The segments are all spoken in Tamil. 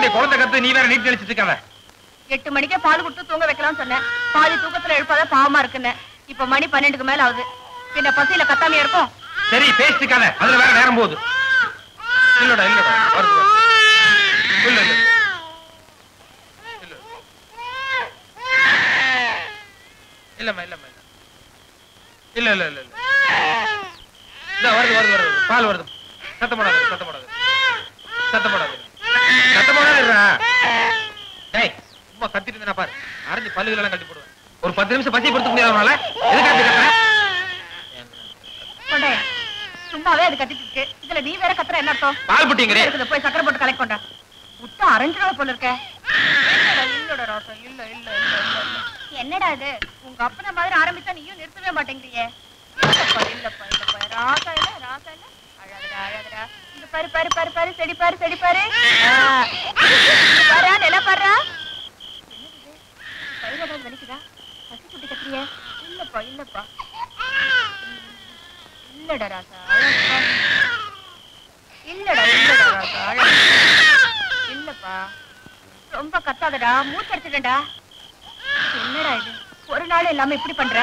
இங்க குழந்தை கத்து நீ வேற நீட் நினைச்சிட்டு இருக்காத எட்டு மணிக்கே பால் கொடுத்து தூங்க வைக்கலாம்னு சொன்னேன் பாதி தூக்கத்துல எழுப்பாத பாவமா இருக்குன்னு இப்ப மணி பன்னெண்டுக்கு மேல ஆகுது பின்ன பசியில கத்தாமையா இருக்கும் சரி பேசிட்டு இருக்காத அதுல வேற நேரம் போகுது இல்லடா இல்லடா வருது வருது. இல்ல இல்ல இல்ல. இல்லம்மா இல்லம்மா இல்ல இல்ல இல்ல இல்ல இல்ல இந்த வருது வருது வருது வருது. பால் வருது சத்தம் போடாது சத்தம் போடாது சத்தம் போடாது சத்தம் போடாதுடா டேய் சும்மா கத்திட்டு இருந்தா பாரு அரைஞ்சு பல்லுகள் எல்லாம் கட்டி போடுவேன் ஒரு பத்து நிமிஷம் பசி பொறுத்துக்க முடியாதவனால எதுக்கு அப்படி கத்துற கொண்டே சும்மாவே அது கத்திட்டு இருக்கு இதுல நீ வேற கத்துற என்ன அர்த்தம் பால் புட்டிங்கிறே இருக்குது போய் சக்கரை போட்டு கலெக்ட் கொண்டா முட்டை அரைஞ்சிடவா போல இருக்க இல்லடா, இல்லடா ராசா இல்ல இல்ல இல்ல இல்ல இல்ல. என்னடா இது உங்க அப்பன மாதிரி ஆரம்பிச்சா நீயும் நிறுத்தவே மாட்டேங்கிறியே இல்லப்பா இல்லப்பா இல்லப்பா ராசா இல்ல ராசா இல்ல அழகுடா அழகுடா இங்க பாரு பாரு பாரு பாரு செடி பாரு செடி பாரு ஆ. இங்க பாரு நில பாரு பயிர் ஏதாவது வலிக்குதா பசி குட்டி கத்துறிய இல்லப்பா இல்லப்பா இல்லடா ராசா அழகுப்பா இல்லடா இல்லடா ராசா அழகு இல்லப்பா ரொம்ப கத்தாதடா மூச்சடிச்சிடா என்னடா இது ஒரு நாள் இல்லாம இப்படி பண்ற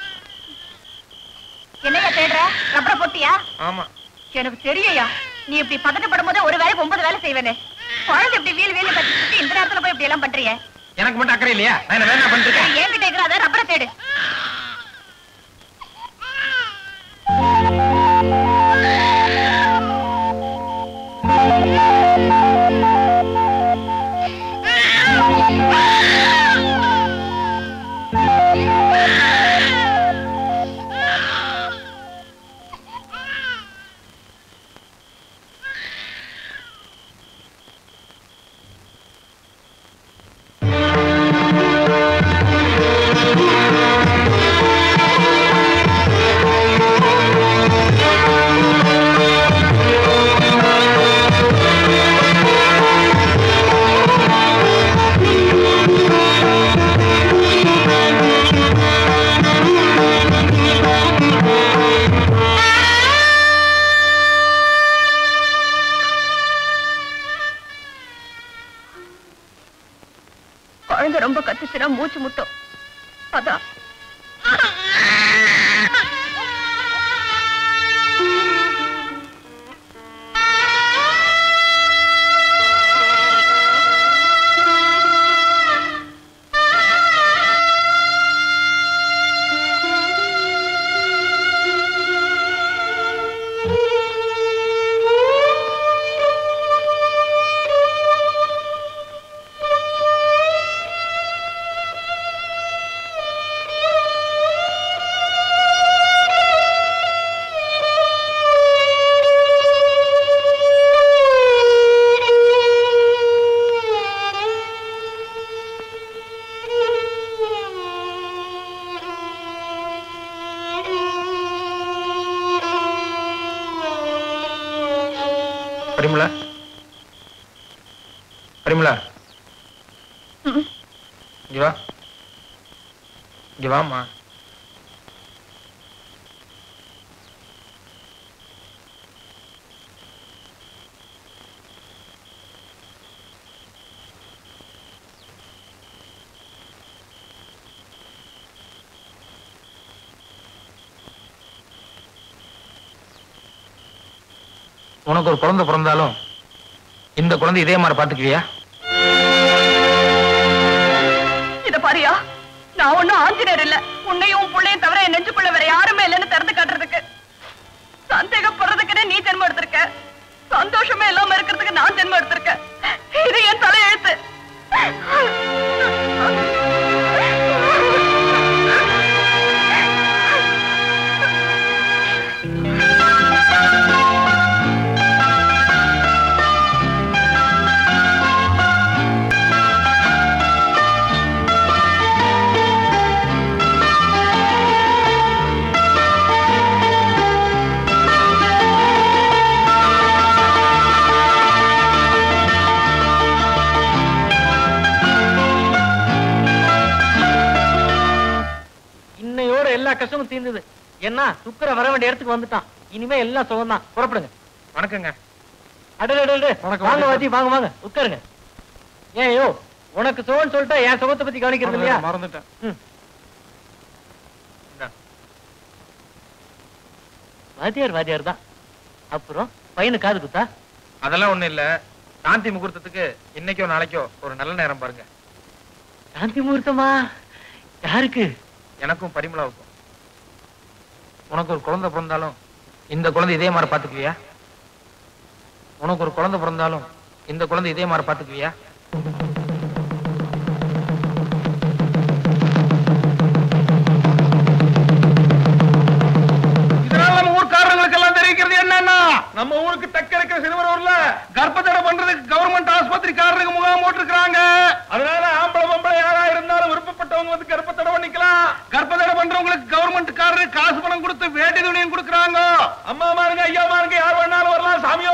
என்னையா தேடுற ரப்பர போட்டியா ஆமா எனக்கு தெரியும்யா நீ இப்படி பதட்டப்படும் போது ஒரு வேலைக்கு ஒன்பது வேலை செய்வேனே குழந்தை இப்படி வீல் வீல் கட்டி சுத்தி இந்த நேரத்துல போய் இப்படி எல்லாம் பண்றியே எனக்கு மட்டும் அக்கறை இல்லையா நான் என்ன வேணா பண்ணிட்டு இருக்கேன் சரி, என்கிட்ட இருக்கிற அதான் ரப்பரை தேடு குழந்தை ரொம்ப கத்துச்சுன்னா மூச்சு முட்டும் அதான் பரிமளா பரிமளா ம். இங்க வா இங்க வாம்மா உனக்கு ஒரு குழந்தை பிறந்தாலும் இந்த குழந்தை இதே மாதிரி பாத்துக்குவியா இத பாரியா நான் ஒண்ணும் ஆஞ்சநேயர் இல்ல உன்னையும் உன் புள்ளையும் தவிர என் நெஞ்சுக்குள்ள வேற யாருமே இல்லைன்னு திறந்து காட்டுறதுக்கு சந்தேகப்படுறதுக்குன்னே நீ ஜென்மம் எடுத்திருக்க சந்தோஷமே இல்லாம இருக்கிறதுக்கு நான் ஜென்மம் எடுத்திருக்கேன் இது என் தலையெழுத்து இன்னையோட எல்லா கஷ்டமும் தீர்ந்தது என்ன சுக்கர வர வேண்டிய இடத்துக்கு வந்துட்டான் இனிமே எல்லாம் சுகம் தான் புறப்படுங்க வணக்கங்க அடடே வணக்கம், வாங்க வணக்கம். வாத்தி வாங்க வாங்க உட்காருங்க ஏன் யோ உனக்கு சுகம்னு சொல்லிட்டா என் சுகத்தை பத்தி கவனிக்கிறது இல்லையா மறந்துட்டேன் ம். இந்தா. வாத்தியார் வாத்தியார் தான் அப்புறம் பையனு காது குத்தா அதெல்லாம் ஒண்ணும் இல்ல சாந்தி முகூர்த்தத்துக்கு இன்னைக்கோ நாளைக்கோ ஒரு நல்ல நேரம் பாருங்க சாந்தி முகூர்த்தமா யாருக்கு எனக்கும் பரிமளாவுக்கும் உனக்கு ஒரு குழந்தை பிறந்தாலும் இந்த குழந்தை இதே மாதிரி பாத்துக்குவியா உனக்கு ஒரு குழந்தை பிறந்தாலும் இந்த குழந்தை இதே மாதிரி பாத்துக்குவியா இதனால நம்ம ஊர்க்காரங்களுக்கு எல்லாம் தெரிவிக்கிறது என்னன்னா நம்ம ஊருக்கு தக்க இருக்கிற சிறுவரூர்ல கர்ப்பத்தடை பண்றதுக்கு கவர்மெண்ட் ஆஸ்பத்திரிக்காரருக்கு முகாம் போட்டிருக்காங்க அதனால ஆம்பளை பொம்பளை யாரா இருந்தாலும் விருப்பப்பட்டவங்க வந்து கர்ப்பத்தடை பண்ணிக்கலாம் கர்ப்பத்தடை பண்றவங்களுக்கு கவர்மெண்ட் காரரு காசு பணம் கொடுத்து வேட்டி துணியும் கொடுக்குறாங்க அம்மா மாருங்க ஐயா மாருங்க யார் வேணாலும் வரலாம் சாமியோ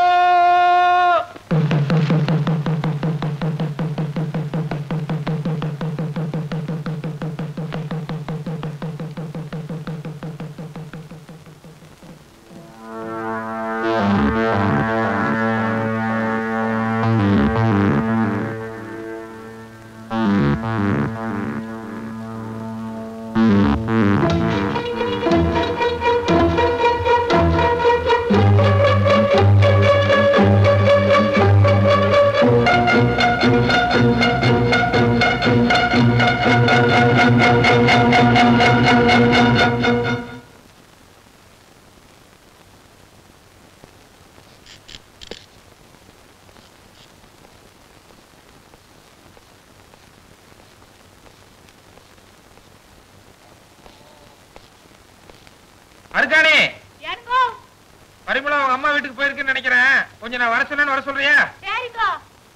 அருக்காணி ஏனுங்கோ பரிமளா அவங்க அம்மா வீட்டுக்கு போயிருக்குன்னு நினைக்கிறேன் கொஞ்சம் நான் வர சொன்னேன்னு வர சொல்றியா சரிங்கோ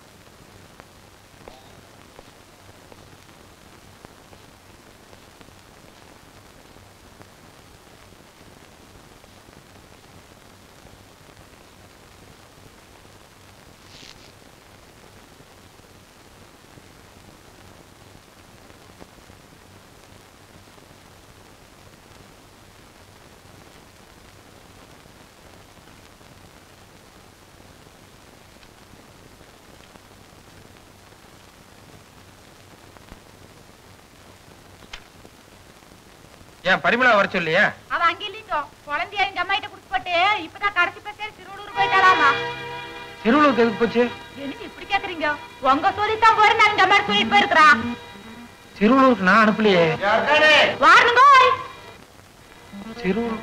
ஏன் பரிமளா வர சொல்லியா அவ அங்க இல்லீங்க குழந்தைய எங்க அம்மா கிட்ட கொடுத்து போட்டு இப்பதான் கடைசி பசங்க திருவள்ளூர் போயிட்டாலாமா திருவள்ளூருக்கு எதுக்கு போச்சு என்ன இப்படி கேக்குறீங்க உங்க சொல்லித்தான் போற நான் எங்க அம்மா சொல்லிட்டு போயிருக்கிறான் திருவள்ளூருக்கு நான் அனுப்பலையே வாருங்க திருவள்ளூர்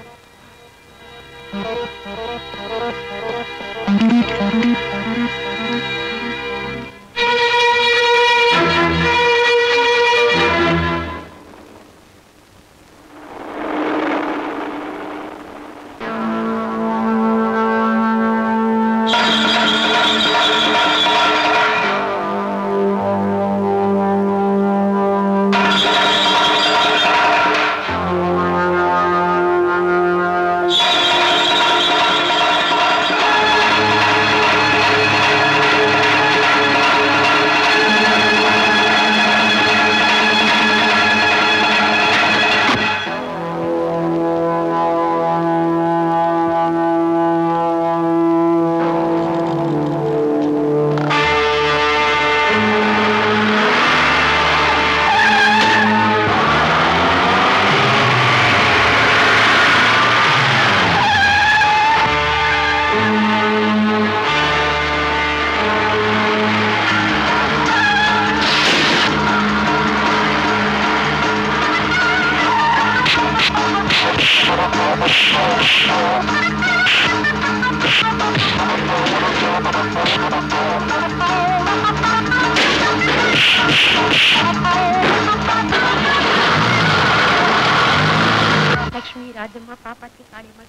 லட்சுமி ராஜம்மா பாப்பாத்தி காளியம்மா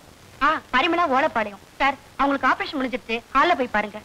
ஆ பரிமளா ஓலப்பாளையம் சார் அவங்களுக்கு ஆபரேஷன் முடிஞ்சிருச்சு ஹால்ல போய் பாருங்க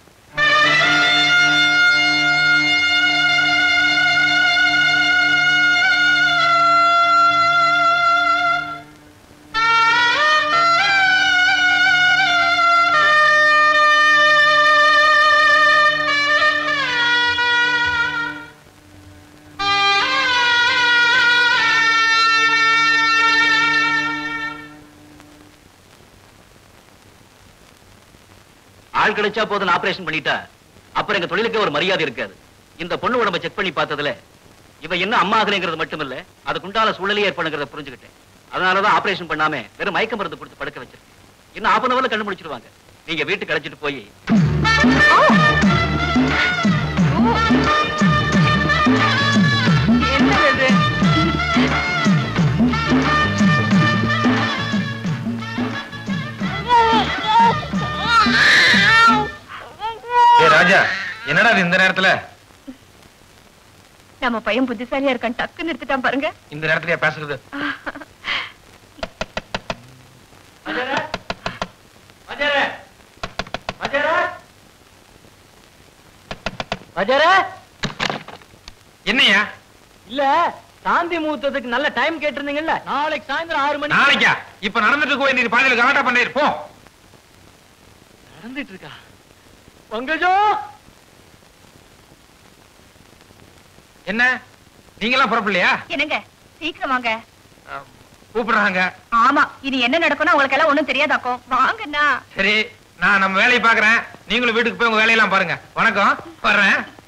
ஆள் கிடைச்சா போதும் ஆபரேஷன் பண்ணிட்டா அப்புறம் எங்க தொழிலுக்கு ஒரு மரியாதை இருக்காது இந்த பொண்ணு உடம்ப செக் பண்ணி பார்த்ததுல இவ என்ன அம்மா ஆகலைங்கிறது மட்டும் இல்ல அதுக்குண்டான சூழலே ஏற்படுங்கிறத புரிஞ்சுக்கிட்டேன் அதனாலதான் ஆபரேஷன் பண்ணாம வெறும் மயக்க மருந்து கொடுத்து படுக்க வச்சிருக்கேன் இன்னும் ஆஃப் அன் அவர்ல கண்டுபிடிச்சிருவாங்க நீங்க வீட்டுக்கு அழைச்சிட்டு போய் என்னது ஏ ராஜா என்னடா இது இந்த நேரத்துல நம்ம பையன் புத்திசாலியா இருக்கான் டக்குன்னு எடுத்துட்டான் பாருங்க இந்த நேரத்துலயா பேசுறது மஜர மஜர மஜர மஜர என்னையா இல்ல சாந்தி முகூர்த்தத்துக்கு நல்ல டைம் கேட்டிருந்தீங்கல்ல நாளைக்கு சாயந்தரம் ஆறு மணி நாளைக்கா இப்ப நடந்துட்டு இருக்க வேண்டிய பாதையில கலாட்டா பண்ணிரு போ நடந்துட்டு இருக்கா பங்கஜோ என்ன நீங்களாம் புறப்படலையா என்னங்க சீக்கிரம் வாங்க ஆ, கூப்பிடுறாங்க ஆமா இனி என்ன நடக்கும்னு உங்களுக்கு எல்லாம் ஒண்ணும் தெரியாதாக்கும் வாங்கண்ணா சரி நான் நம்ம வேலையை பாக்குறேன் நீங்களும் வீட்டுக்கு போய் உங்க வேலையெல்லாம் பாருங்க வணக்கம் வர்றேன்